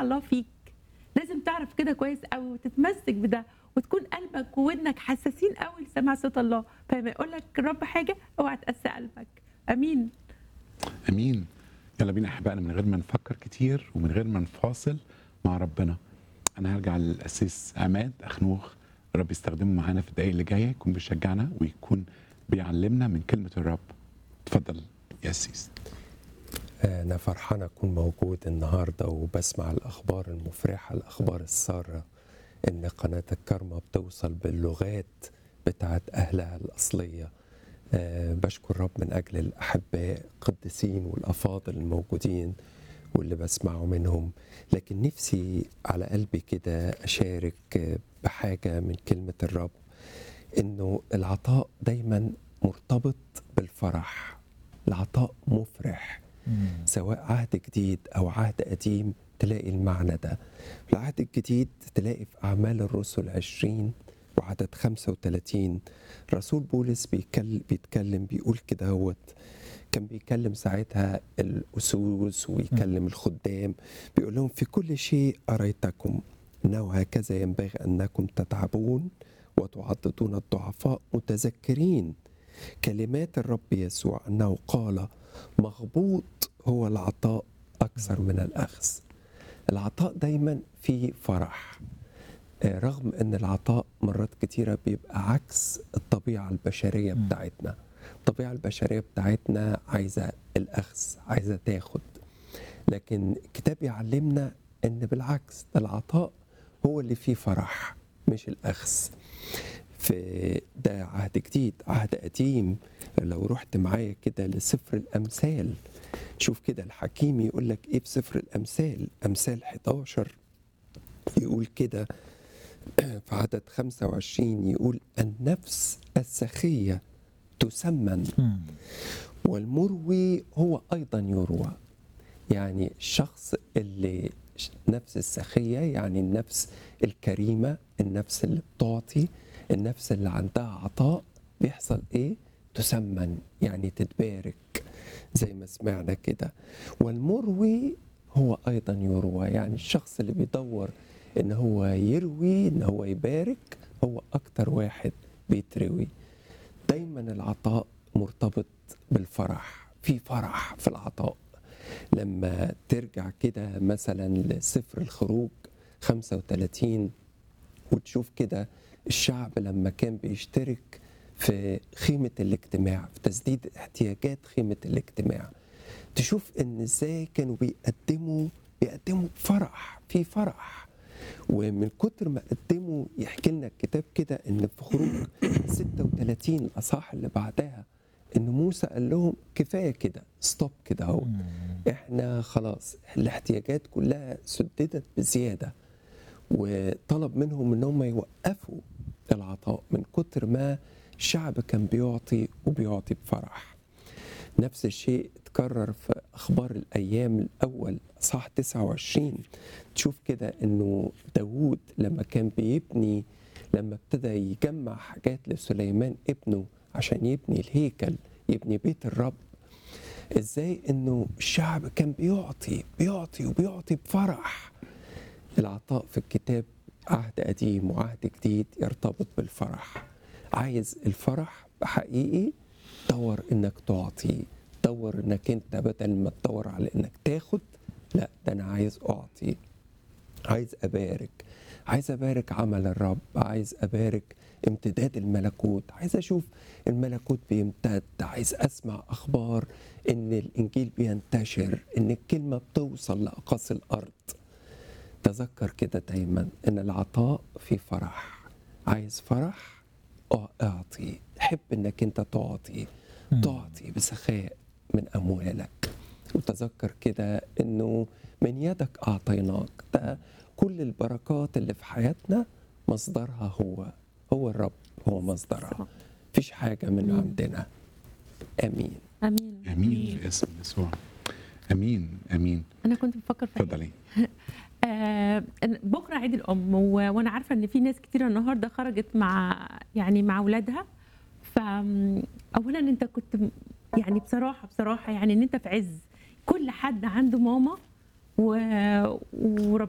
الله فيك لازم تعرف كده كويس قوي وتتمسك بده وتكون قلبك وودنك حساسين قوي لسماع صوت الله فلما يقول لك الرب حاجه اوعى تقسي قلبك امين امين يلا بينا احبائنا من غير ما نفكر كتير ومن غير ما نفاصل مع ربنا انا هرجع للاسيس عماد اخنوخ الرب يستخدمه معانا في الدقايق اللي جايه يكون بيشجعنا ويكون بيعلمنا من كلمه الرب اتفضل يا اسيس أنا فرحان أكون موجود النهاردة وبسمع الأخبار المفرحة الأخبار السارة إن قناة الكرمة بتوصل باللغات بتاعت أهلها الأصلية أه بشكر رب من أجل الأحباء القديسين والأفاضل الموجودين واللي بسمعه منهم لكن نفسي على قلبي كده أشارك بحاجة من كلمة الرب إنه العطاء دايما مرتبط بالفرح العطاء مفرح سواء عهد جديد او عهد قديم تلاقي المعنى ده في العهد الجديد تلاقي في اعمال الرسل 20 وعدد 35 رسول بولس بيتكلم, بيتكلم بيقول كده هوت كان بيكلم ساعتها الأسوس ويكلم الخدام بيقول لهم في كل شيء أريتكم أنه هكذا ينبغي أنكم تتعبون وتعضدون الضعفاء متذكرين كلمات الرب يسوع أنه قال مغبوط هو العطاء أكثر من الأخذ العطاء دايما فيه فرح رغم أن العطاء مرات كتيرة بيبقى عكس الطبيعة البشرية بتاعتنا الطبيعة البشرية بتاعتنا عايزة الأخذ عايزة تاخد لكن الكتاب يعلمنا أن بالعكس العطاء هو اللي فيه فرح مش الأخذ في ده عهد جديد عهد قديم لو رحت معايا كده لسفر الأمثال شوف كده الحكيم يقول لك إيه في سفر الأمثال أمثال 11 يقول كده في عدد 25 يقول النفس السخية تسمن والمروي هو أيضا يروى يعني الشخص اللي نفس السخية يعني النفس الكريمة النفس اللي بتعطي النفس اللي عندها عطاء بيحصل ايه تسمن يعني تتبارك زي ما سمعنا كده والمروي هو ايضا يروى يعني الشخص اللي بيدور ان هو يروي ان هو يبارك هو اكتر واحد بيتروي دايما العطاء مرتبط بالفرح في فرح في العطاء لما ترجع كده مثلا لسفر الخروج 35 وتشوف كده الشعب لما كان بيشترك في خيمة الاجتماع في تسديد احتياجات خيمة الاجتماع تشوف ان ازاي كانوا بيقدموا بيقدموا فرح في فرح ومن كتر ما قدموا يحكي لنا الكتاب كده ان في خروج 36 الاصحاح اللي بعدها ان موسى قال لهم كفايه كده ستوب كده اهو احنا خلاص الاحتياجات كلها سددت بزياده وطلب منهم ان هم يوقفوا العطاء من كتر ما الشعب كان بيعطي وبيعطي بفرح نفس الشيء اتكرر في اخبار الايام الاول صح 29 تشوف كده انه داوود لما كان بيبني لما ابتدى يجمع حاجات لسليمان ابنه عشان يبني الهيكل يبني بيت الرب ازاي انه الشعب كان بيعطي بيعطي وبيعطي بفرح العطاء في الكتاب عهد قديم وعهد جديد يرتبط بالفرح عايز الفرح بحقيقي دور انك تعطي دور انك انت بدل ما تدور على انك تاخد لا ده انا عايز اعطي عايز ابارك عايز ابارك عمل الرب عايز ابارك امتداد الملكوت عايز اشوف الملكوت بيمتد عايز اسمع اخبار ان الانجيل بينتشر ان الكلمه بتوصل لاقاصي الارض تذكر كده دايما ان العطاء في فرح عايز فرح اعطي حب انك انت تعطي تعطي بسخاء من اموالك وتذكر كده انه من يدك اعطيناك ده كل البركات اللي في حياتنا مصدرها هو هو الرب هو مصدرها مفيش حاجه من عندنا امين امين امين في اسم يسوع امين امين انا كنت بفكر في حاجة. اتفضلي آه بكره عيد الام و... وانا عارفه ان في ناس كتير النهارده خرجت مع يعني مع اولادها فاولا انت كنت يعني بصراحه بصراحه يعني ان انت في عز كل حد عنده ماما و... ورب